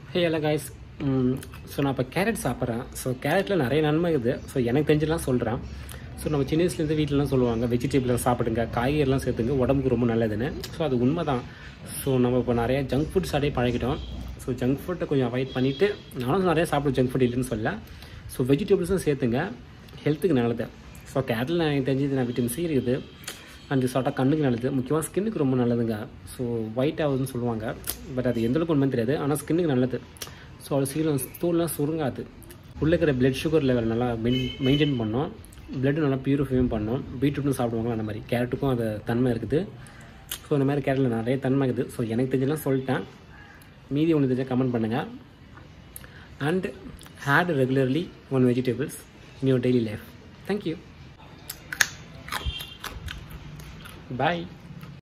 ஹே எல்லா guys so நான் இப்போ கேரட் சாப்பிட்றேன் ஸோ கேரட்டில் நிறைய நன்மை இருக்குது ஸோ எனக்கு தெரிஞ்செல்லாம் சொல்கிறேன் ஸோ நம்ம சின்ன வயசுலேருந்து வீட்டிலலாம் சொல்லுவாங்க வெஜிடபிள்லாம் சாப்பிடுங்க காய்கறிலாம் சேர்த்துங்க உடம்புக்கு ரொம்ப நல்லதுன்னு ஸோ அது உண்மை தான் ஸோ நம்ம இப்போ நிறைய ஜங்க் ஃபுட்ஸ் அப்படியே பழகிட்டோம் ஸோ ஜங்க் ஃபுட்டை கொஞ்சம் அவாய்ட் பண்ணிவிட்டு நானும் நிறைய சாப்பிடுவேன் ஜங்க் ஃபுட் இல்லைன்னு சொல்லல ஸோ வெஜிடபிள்ஸும் சேர்த்துங்க ஹெல்த்துக்கு நல்லது ஸோ கேரட்டில் எனக்கு தெரிஞ்சது நான் விட்டமின் சி இருக்குது அண்ட் சாப்பிட்டா கண்ணுக்கு நல்லது முக்கியமாக ஸ்கின்னுக்கு ரொம்ப நல்லதுங்க ஸோ ஒயிட் ஆகுதுன்னு சொல்லுவாங்க பட் அது எந்த அளவுக்கு உண்மைன்னு தெரியாது ஆனால் ஸ்கின்னுக்கு நல்லது ஸோ அது சீக்கிரம் தூள்லாம் சுருங்காது உள்ளே இருக்கிற பிளட் சுகர் லெவல் நல்லா மெயின்டைன் பண்ணோம் பிளட்டு நல்லா பியூரிஃபையும் பண்ணோம் பீட்ரூட்டும் சாப்பிடுவாங்க அந்த மாதிரி கேரட்டுக்கும் அது தன்மை இருக்குது ஸோ இந்த மாதிரி கேரட்டில் நிறைய தன்மை இருக்குது ஸோ எனக்கு தெரிஞ்செல்லாம் சொல்லிட்டேன் மீதி ஒன்று தெரிஞ்சால் கமெண்ட் பண்ணுங்கள் and have regularly one vegetables in your daily life thank you Bye.